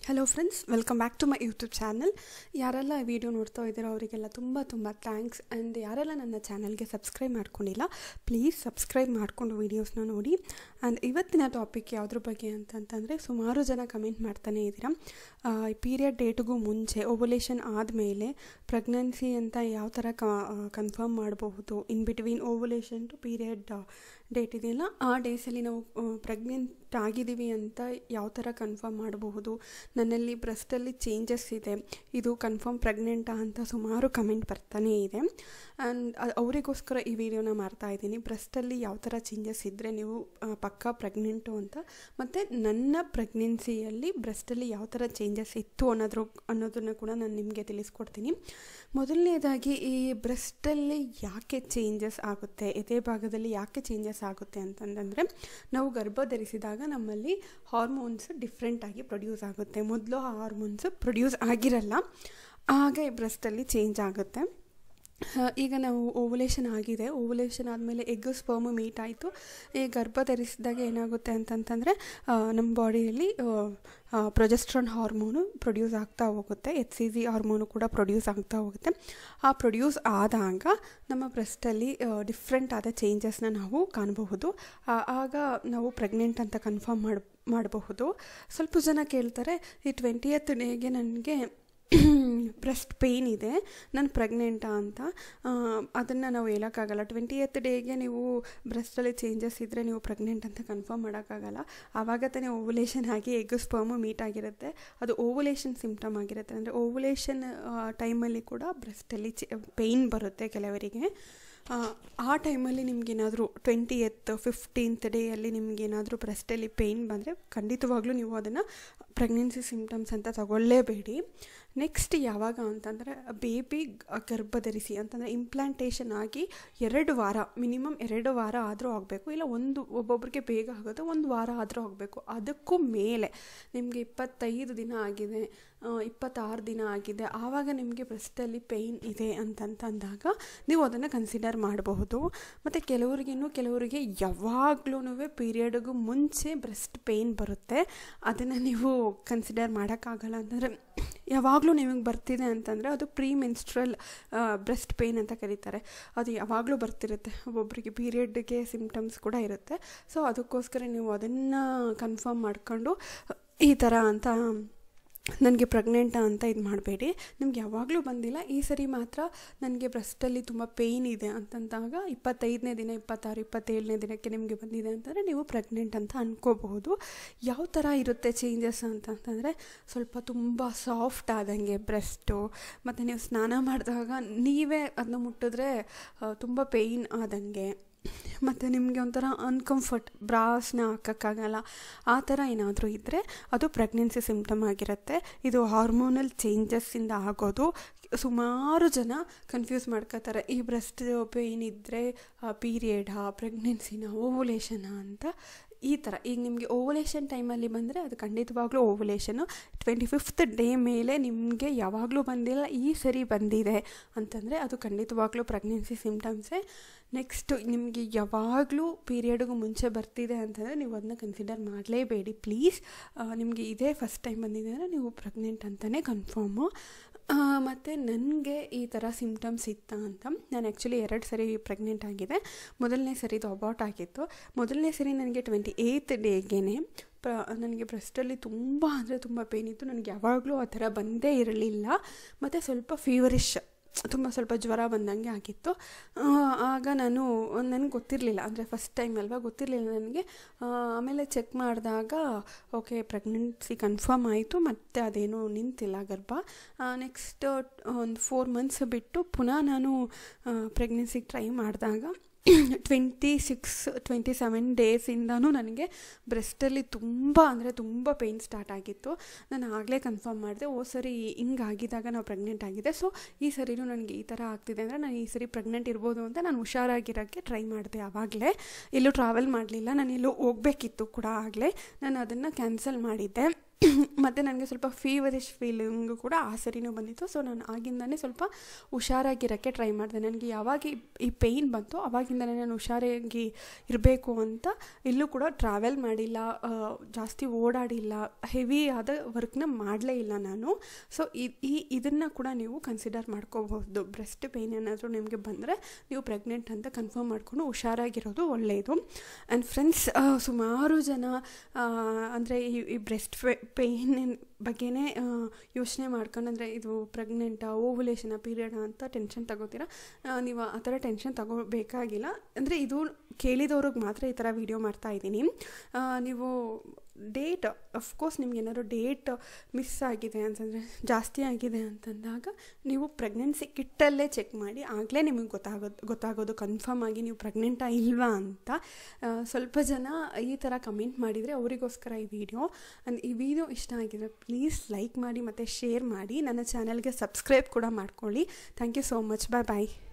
hello friends welcome back to my YouTube channel ಯಾರೆಲ್ಲ video ನೋಡ್ತಾ ಇದ್ದೀರೋ ಅವರಿಗೆಲ್ಲ ತುಂಬ ತುಂಬ ಥ್ಯಾಂಕ್ಸ್ ಆ್ಯಂಡ್ ಯಾರೆಲ್ಲ ನನ್ನ ಚಾನಲ್ಗೆ ಸಬ್ಸ್ಕ್ರೈಬ್ ಮಾಡ್ಕೊಂಡಿಲ್ಲ ಪ್ಲೀಸ್ ಸಬ್ಸ್ಕ್ರೈಬ್ ಮಾಡಿಕೊಂಡು ವೀಡಿಯೋಸ್ನ ನೋಡಿ ಆ್ಯಂಡ್ ಇವತ್ತಿನ ಟಾಪಿಕ್ ಯಾವುದ್ರ ಬಗ್ಗೆ ಅಂತಂತಂದರೆ ಸುಮಾರು ಜನ ಕಮೆಂಟ್ ಮಾಡ್ತಾನೆ ಇದ್ದೀರಾ ಪೀರಿಯಡ್ ಡೇಟ್ಗೂ ಮುಂಚೆ ಓವಲೇಷನ್ ಆದಮೇಲೆ ಪ್ರೆಗ್ನೆನ್ಸಿ ಅಂತ ಯಾವ ಥರ ಕನ್ಫರ್ಮ್ ಮಾಡಬಹುದು in between ovulation to period date ಇದೆಯಲ್ಲ ಆ ಡೇಸಲ್ಲಿ ನಾವು ಪ್ರೆಗ್ನೆಂಟ್ ಆಗಿದ್ದೀವಿ ಅಂತ ಯಾವ ಥರ ಕನ್ಫರ್ಮ್ ಮಾಡಬಹುದು ನನ್ನಲ್ಲಿ ಬ್ರೆಸ್ಟಲ್ಲಿ ಚೇಂಜಸ್ ಇದೆ ಇದು ಕನ್ಫರ್ಮ್ ಪ್ರೆಗ್ನೆಂಟಾ ಅಂತ ಸುಮಾರು ಕಮೆಂಟ್ ಬರ್ತಾನೇ ಇದೆ ಆ್ಯಂಡ್ ಅವರಿಗೋಸ್ಕರ ಈ ವಿಡಿಯೋನ ಮಾಡ್ತಾ ಇದ್ದೀನಿ ಬ್ರೆಸ್ಟಲ್ಲಿ ಯಾವ ಥರ ಚೇಂಜಸ್ ಇದ್ದರೆ ನೀವು ಪಕ್ಕಾ ಪ್ರೆಗ್ನೆಂಟು ಅಂತ ಮತ್ತು ನನ್ನ ಪ್ರೆಗ್ನೆನ್ಸಿಯಲ್ಲಿ ಬ್ರೆಸ್ಟಲ್ಲಿ ಯಾವ ಥರ ಚೇಂಜಸ್ ಇತ್ತು ಅನ್ನೋದ್ರ ಅನ್ನೋದನ್ನು ಕೂಡ ನಾನು ನಿಮಗೆ ತಿಳಿಸ್ಕೊಡ್ತೀನಿ ಮೊದಲನೇದಾಗಿ ಈ ಬ್ರೆಸ್ಟಲ್ಲಿ ಯಾಕೆ ಚೇಂಜಸ್ ಆಗುತ್ತೆ ಎದೆ ಭಾಗದಲ್ಲಿ ಯಾಕೆ ಚೇಂಜಸ್ ಆಗುತ್ತೆ ಅಂತಂದರೆ ನಾವು ಗರ್ಭ ಧರಿಸಿದಾಗ ನಮ್ಮಲ್ಲಿ ಹಾರ್ಮೋನ್ಸ್ ಡಿಫ್ರೆಂಟಾಗಿ ಪ್ರೊಡ್ಯೂಸ್ ಆಗುತ್ತೆ ಮೊದಲು ಆ ಹಾರ್ಮೋನ್ಸ್ ಪ್ರೊಡ್ಯೂಸ್ ಆಗಿರಲ್ಲ ಆಗ ಈ ಬ್ರೆಸ್ಟಲ್ಲಿ ಚೇಂಜ್ ಆಗುತ್ತೆ ಈಗ ನಾವು ಓವುಲೇಷನ್ ಆಗಿದೆ ಓವುಲೇಷನ್ ಆದಮೇಲೆ ಎಗ್ ಸ್ಪರ್ಮ್ ಮೀಟ್ ಆಯಿತು ಈ ಗರ್ಭ ಧರಿಸಿದಾಗ ಏನಾಗುತ್ತೆ ಅಂತಂತಂದರೆ ನಮ್ಮ ಬಾಡಿಯಲ್ಲಿ ಪ್ರೊಜೆಸ್ಟ್ರಾನ್ ಹಾರ್ಮೋನು ಪ್ರೊಡ್ಯೂಸ್ ಆಗ್ತಾ ಹೋಗುತ್ತೆ ಎಚ್ ಸಿ ಜಿ ಹಾರ್ಮೋನು ಕೂಡ ಪ್ರೊಡ್ಯೂಸ್ ಆಗ್ತಾ ಹೋಗುತ್ತೆ ಆ ಪ್ರೊಡ್ಯೂಸ್ ಆದಾಗ ನಮ್ಮ ಬ್ರೆಸ್ಟಲ್ಲಿ ಡಿಫ್ರೆಂಟ್ ಆದ ಚೇಂಜಸ್ನ ನಾವು ಕಾಣಬಹುದು ಆಗ ನಾವು ಪ್ರೆಗ್ನೆಂಟ್ ಅಂತ ಕನ್ಫರ್ಮ್ ಮಾಡಿ ಮಾಡಬಹುದು ಸ್ವಲ್ಪ ಜನ ಕೇಳ್ತಾರೆ ಈ ಟ್ವೆಂಟಿಯತ್ ಡೇಗೆ ನನಗೆ ಬ್ರೆಸ್ಟ್ ಪೇಯ್ನ್ ಇದೆ ನಾನು ಪ್ರೆಗ್ನೆಂಟಾ ಅಂತ ಅದನ್ನು ನಾವು ಹೇಳೋಕ್ಕಾಗಲ್ಲ ಟ್ವೆಂಟಿ ಏತ್ ಡೇಗೆ ನೀವು ಬ್ರೆಸ್ಟಲ್ಲಿ ಚೇಂಜಸ್ ಇದ್ದರೆ ನೀವು ಪ್ರೆಗ್ನೆಂಟ್ ಅಂತ ಕನ್ಫರ್ಮ್ ಮಾಡೋಕ್ಕಾಗಲ್ಲ ಆವಾಗ ತಾನೇ ಓವುಲೇಷನ್ ಆಗಿ ಎಗ್ ಸ್ಪರ್ಮು ಮೀಟ್ ಆಗಿರುತ್ತೆ ಅದು ಓವುಲೇಷನ್ ಸಿಮ್ಟಮ್ ಆಗಿರುತ್ತೆ ಅಂದರೆ ಓವುಲೇಷನ್ ಟೈಮಲ್ಲಿ ಕೂಡ ಬ್ರೆಸ್ಟಲ್ಲಿ ಚೆ ಪೇಯ್ನ್ ಬರುತ್ತೆ ಕೆಲವರಿಗೆ ಆ ಟೈಮಲ್ಲಿ ನಿಮಗೇನಾದರೂ ಟ್ವೆಂಟಿ ಎತ್ ಫಿಫ್ಟೀನ್ತ್ ಡೇಯಲ್ಲಿ ನಿಮಗೇನಾದರೂ ಬ್ರೆಸ್ಟಲ್ಲಿ ಪೇಯ್ನ್ ಬಂದರೆ ಖಂಡಿತವಾಗ್ಲೂ ನೀವು ಅದನ್ನು ಪ್ರೆಗ್ನೆನ್ಸಿ ಸಿಮ್ಟಮ್ಸ್ ಅಂತ ತಗೊಳ್ಳೇಬೇಡಿ ನೆಕ್ಸ್ಟ್ ಯಾವಾಗ ಅಂತಂದರೆ ಬೇಬಿ ಗರ್ಭ ಧರಿಸಿ ಅಂತಂದರೆ ಇಂಪ್ಲಾಂಟೇಷನ್ ಆಗಿ ಎರಡು ವಾರ ಮಿನಿಮಮ್ ಎರಡು ವಾರ ಆದರೂ ಆಗಬೇಕು ಇಲ್ಲ ಒಂದು ಒಬ್ಬೊಬ್ಬರಿಗೆ ಬೇಗ ಆಗುತ್ತೆ ಒಂದು ವಾರ ಆದರೂ ಆಗಬೇಕು ಅದಕ್ಕೂ ಮೇಲೆ ನಿಮಗೆ ಇಪ್ಪತ್ತೈದು ದಿನ ಆಗಿದೆ ಇಪ್ಪತ್ತಾರು ದಿನ ಆಗಿದೆ ಆವಾಗ ನಿಮಗೆ ಬ್ರೆಸ್ಟಲ್ಲಿ ಪೇಯ್ನ್ ಇದೆ ಅಂತಂತಂದಾಗ ನೀವು ಅದನ್ನು ಕನ್ಸಿಡರ್ ಮಾಡಬಹುದು ಮತ್ತು ಕೆಲವರಿಗಿನ್ನೂ ಕೆಲವರಿಗೆ ಯಾವಾಗ್ಲೂ ಪೀರಿಯಡ್ಗೂ ಮುಂಚೆ ಬ್ರೆಸ್ಟ್ ಪೇಯ್ನ್ ಬರುತ್ತೆ ಅದನ್ನು ನೀವು ಕನ್ಸಿಡರ್ ಮಾಡೋಕ್ಕಾಗಲ್ಲ ಅಂತಂದರೆ ಯಾವಾಗಲೂ ನಿಮಗೆ ಬರ್ತಿದೆ ಅಂತಂದರೆ ಅದು ಪ್ರೀ ಮೆನ್ಸ್ಟ್ರಲ್ ಬ್ರೆಸ್ಟ್ ಪೇಯ್ನ್ ಅಂತ ಕರೀತಾರೆ ಅದು ಯಾವಾಗಲೂ ಬರ್ತಿರುತ್ತೆ ಒಬ್ಬೊಬ್ಬರಿಗೆ ಪೀರಿಯಡ್ಗೆ ಸಿಮ್ಟಮ್ಸ್ ಕೂಡ ಇರುತ್ತೆ ಸೊ ಅದಕ್ಕೋಸ್ಕರ ನೀವು ಅದನ್ನು ಕನ್ಫರ್ಮ್ ಮಾಡ್ಕೊಂಡು ಈ ಥರ ಅಂತ ನನಗೆ ಪ್ರೆಗ್ನೆಂಟಾ ಅಂತ ಇದು ಮಾಡಬೇಡಿ ನಿಮ್ಗೆ ಯಾವಾಗಲೂ ಬಂದಿಲ್ಲ ಈ ಸರಿ ಮಾತ್ರ ನನಗೆ ಬ್ರೆಸ್ಟಲ್ಲಿ ತುಂಬ ಪೇಯ್ನ್ ಇದೆ ಅಂತಂದಾಗ ಇಪ್ಪತ್ತೈದನೇ ದಿನ ಇಪ್ಪತ್ತಾರು ಇಪ್ಪತ್ತೇಳನೇ ದಿನಕ್ಕೆ ನಿಮಗೆ ಬಂದಿದೆ ಅಂತಂದರೆ ನೀವು ಪ್ರೆಗ್ನೆಂಟ್ ಅಂತ ಅನ್ಕೋಬಹುದು ಯಾವ ಥರ ಇರುತ್ತೆ ಚೇಂಜಸ್ ಅಂತಂತಂದರೆ ಸ್ವಲ್ಪ ತುಂಬ ಸಾಫ್ಟ್ ಆದಂಗೆ ಬ್ರೆಸ್ಟು ಮತ್ತು ನೀವು ಸ್ನಾನ ಮಾಡಿದಾಗ ನೀವೇ ಅದನ್ನ ಮುಟ್ಟಿದ್ರೆ ತುಂಬ ಪೇಯ್ನ್ ಆದಂಗೆ ಮತ್ತು ನಿಮಗೆ ಒಂಥರ ಅನ್ಕಂಫರ್ಟ್ ಬ್ರಾಸ್ನ ಹಾಕೋಕ್ಕಾಗಲ್ಲ ಆ ಥರ ಏನಾದರೂ ಇದ್ದರೆ ಅದು ಪ್ರೆಗ್ನೆನ್ಸಿ ಸಿಮ್ಟಮ್ ಆಗಿರುತ್ತೆ ಇದು ಹಾರ್ಮೋನಲ್ ಚೇಂಜಸ್ಸಿಂದ ಆಗೋದು ಸುಮಾರು ಜನ ಕನ್ಫ್ಯೂಸ್ ಮಾಡ್ಕೋತಾರೆ ಈ ಬ್ರೆಸ್ಟ್ ಪೇಯ್ನ್ ಇದ್ದರೆ ಪೀರಿಯಡಾ ಪ್ರೆಗ್ನೆನ್ಸಿನ ಓವುಲೇಷನಾ ಅಂತ ಈ ಥರ ಈಗ ನಿಮಗೆ ಓವುಲೇಷನ್ ಟೈಮಲ್ಲಿ ಬಂದರೆ ಅದು ಖಂಡಿತವಾಗ್ಲೂ ಓವುಲೇಷನು ಟ್ವೆಂಟಿ ಫಿಫ್ತ್ ಡೇ ಮೇಲೆ ನಿಮಗೆ ಯಾವಾಗಲೂ ಬಂದಿಲ್ಲ ಈ ಸರಿ ಬಂದಿದೆ ಅಂತಂದರೆ ಅದು ಖಂಡಿತವಾಗ್ಲೂ ಪ್ರೆಗ್ನೆನ್ಸಿ ಸಿಮ್ಟಮ್ಸೇ ನೆಕ್ಸ್ಟ್ ನಿಮಗೆ ಯಾವಾಗಲೂ ಪೀರಿಯಡ್ಗೂ ಮುಂಚೆ ಬರ್ತಿದೆ ಅಂತಂದರೆ ನೀವು ಅದನ್ನ ಕನ್ಸಿಡರ್ ಮಾಡಲೇಬೇಡಿ ಪ್ಲೀಸ್ ನಿಮಗೆ ಇದೇ ಫಸ್ಟ್ ಟೈಮ್ ಬಂದಿದೆ ಅಂದರೆ ನೀವು ಪ್ರೆಗ್ನೆಂಟ್ ಅಂತಲೇ ಕನ್ಫರ್ಮು ಮತ್ತು ನನಗೆ ಈ ಥರ ಸಿಮ್ಟಮ್ಸ್ ಇತ್ತ ಅಂತ ನಾನು ಆ್ಯಕ್ಚುಲಿ ಎರಡು ಸರಿ ಪ್ರೆಗ್ನೆಂಟ್ ಆಗಿದೆ ಮೊದಲನೇ ಸರಿದು ಅಬಾಟ್ ಆಗಿತ್ತು ಮೊದಲನೇ ಸರಿ ನನಗೆ ಟ್ವೆಂಟಿ ಏಯ್ತ್ ಡೇಗೇ ಪ್ರ ನನಗೆ ಬ್ರೆಸ್ಟಲ್ಲಿ ತುಂಬ ಅಂದರೆ ತುಂಬ ಪೇನ್ ಇತ್ತು ನನಗೆ ಯಾವಾಗಲೂ ಆ ಥರ ಬಂದೇ ಇರಲಿಲ್ಲ ಮತ್ತು ಸ್ವಲ್ಪ ಫೀವರಿಶ್ ತುಂಬ ಸ್ವಲ್ಪ ಜ್ವರ ಬಂದಂಗೆ ಆಗಿತ್ತು ಆಗ ನಾನು ನನಗೆ ಗೊತ್ತಿರಲಿಲ್ಲ ಅಂದರೆ ಫಸ್ಟ್ ಟೈಮ್ ಅಲ್ವಾ ಗೊತ್ತಿರಲಿಲ್ಲ ನನಗೆ ಆಮೇಲೆ ಚೆಕ್ ಮಾಡಿದಾಗ ಓಕೆ ಪ್ರೆಗ್ನೆನ್ಸಿ ಕನ್ಫರ್ಮ್ ಆಯಿತು ಮತ್ತು ಅದೇನೂ ನಿಂತಿಲ್ಲ ಗರ್ಭ ನೆಕ್ಸ್ಟ್ ಒಂದು ಫೋರ್ ಮಂತ್ಸ್ ಬಿಟ್ಟು ಪುನಃ ನಾನು ಪ್ರೆಗ್ನೆನ್ಸಿಗೆ ಟ್ರೈ ಮಾಡಿದಾಗ ಟ್ವೆಂಟಿ ಸಿಕ್ಸ್ ಟ್ವೆಂಟಿ ಸೆವೆನ್ ಡೇಸಿಂದನೂ ನನಗೆ ಬ್ರೆಸ್ಟಲ್ಲಿ ತುಂಬ ಅಂದರೆ ತುಂಬ ಪೇಯ್ನ್ ಸ್ಟಾರ್ಟ್ ಆಗಿತ್ತು ನಾನು ಆಗಲೇ ಕನ್ಫರ್ಮ್ ಮಾಡಿದೆ ಓ ಸರಿ ಹಿಂಗಾಗಿದ್ದಾಗ ನಾವು ಪ್ರೆಗ್ನೆಂಟ್ ಆಗಿದೆ ಸೊ ಈ ಸರಿನೂ ನನಗೆ ಈ ಥರ ಆಗ್ತಿದೆ ಅಂದರೆ ನಾನು ಈ ಸರಿ ಪ್ರೆಗ್ನೆಂಟ್ ಇರ್ಬೋದು ಅಂತ ನಾನು ಹುಷಾರಾಗಿರೋಕ್ಕೆ ಟ್ರೈ ಮಾಡಿದೆ ಆವಾಗಲೇ ಎಲ್ಲೂ ಟ್ರಾವೆಲ್ ಮಾಡಲಿಲ್ಲ ನಾನು ಎಲ್ಲೂ ಹೋಗಬೇಕಿತ್ತು ಕೂಡ ಆಗಲೇ ನಾನು ಅದನ್ನು ಕ್ಯಾನ್ಸಲ್ ಮಾಡಿದ್ದೆ ಮತ್ತು ನನಗೆ ಸ್ವಲ್ಪ ಫೀವರಿಶ್ ಫೀಲಿಂಗು ಕೂಡ ಆ ಸರಿನೂ ಬಂದಿತ್ತು ಸೊ ನಾನು ಆಗಿಂದನೇ ಸ್ವಲ್ಪ ಹುಷಾರಾಗಿರೋಕ್ಕೆ ಟ್ರೈ ಮಾಡಿದೆ ನನಗೆ ಯಾವಾಗ ಈ- ಈ ಪೇಯ್ನ್ ಬಂತು ಅವಾಗಿಂದನೇ ನಾನು ಹುಷಾರಾಗಿ ಇರಬೇಕು ಅಂತ ಇಲ್ಲೂ ಕೂಡ ಟ್ರಾವೆಲ್ ಮಾಡಿಲ್ಲ ಆ, ಜಾಸ್ತಿ ಓಡಾಡಿಲ್ಲ ಹೆವಿ ಆದ ವರ್ಕ್ನ ಮಾಡಲೇ ಇಲ್ಲ ನಾನು ಸೊ ಈ ಇದನ್ನು ಕೂಡ ನೀವು ಕನ್ಸಿಡರ್ ಮಾಡ್ಕೋಬಹುದು ಬ್ರೆಸ್ಟ್ ಪೇಯ್ನ್ ಏನಾದರೂ ನಿಮಗೆ ಬಂದರೆ ನೀವು ಪ್ರೆಗ್ನೆಂಟ್ ಅಂತ ಕನ್ಫರ್ಮ್ ಮಾಡಿಕೊಂಡು ಹುಷಾರಾಗಿರೋದು ಒಳ್ಳೆಯದು ಆ್ಯಂಡ್ ಫ್ರೆಂಡ್ಸ್ ಸುಮಾರು ಜನ ಅಂದರೆ ಈ ಈ ಬ್ರೆಸ್ಟ್ ಪೇಯ್ನ್ ಬಗ್ಗೆನೇ ಯೋಚನೆ ಮಾಡ್ಕೊಂಡು ಅಂದರೆ ಇದು ಪ್ರೆಗ್ನೆಂಟಾ ಓವುಲೇಷನ ಪೀರಿಯಡ ಅಂತ ಟೆನ್ಷನ್ ತಗೋತೀರಾ ಆ, ನೀವು ಆ ಥರ ಟೆನ್ಷನ್ ತಗೋಬೇಕಾಗಿಲ್ಲ ಅಂದರೆ ಇದು ಕೇಳಿದವ್ರಿಗೆ ಮಾತ್ರ ಈ ಥರ ವೀಡಿಯೋ ಮಾಡ್ತಾ ಇದ್ದೀನಿ ಆ, ನೀವು ಡೇಟ್ ಅಫ್ಕೋರ್ಸ್ ನಿಮ್ಗೆ ಏನಾದ್ರು ಡೇಟ್ ಮಿಸ್ ಆಗಿದೆ ಅಂತಂದರೆ ಜಾಸ್ತಿ ಆಗಿದೆ ಅಂತಂದಾಗ ನೀವು ಪ್ರೆಗ್ನೆನ್ಸಿ ಕಿಟ್ಟಲ್ಲೇ ಚೆಕ್ ಮಾಡಿ ಆಗಲೇ ನಿಮಗೆ ಗೊತ್ತಾಗೋದು ಗೊತ್ತಾಗೋದು ಕನ್ಫರ್ಮ್ ಆಗಿ ನೀವು ಪ್ರೆಗ್ನೆಂಟಾ ಇಲ್ವಾ ಅಂತ ಆ, ಸ್ವಲ್ಪ ಜನ ಈ ಥರ ಕಮೆಂಟ್ ಮಾಡಿದರೆ ಅವರಿಗೋಸ್ಕರ ಈ ವಿಡಿಯೋ ಆ್ಯಂಡ್ ಈ ವಿಡಿಯೋ ಇಷ್ಟ ಆಗಿದ್ರೆ ಪ್ಲೀಸ್ ಲೈಕ್ ಮಾಡಿ ಮತ್ತು ಶೇರ್ ಮಾಡಿ ನನ್ನ ಚಾನಲ್ಗೆ ಸಬ್ಸ್ಕ್ರೈಬ್ ಕೂಡ ಮಾಡ್ಕೊಳ್ಳಿ thank you so much bye bye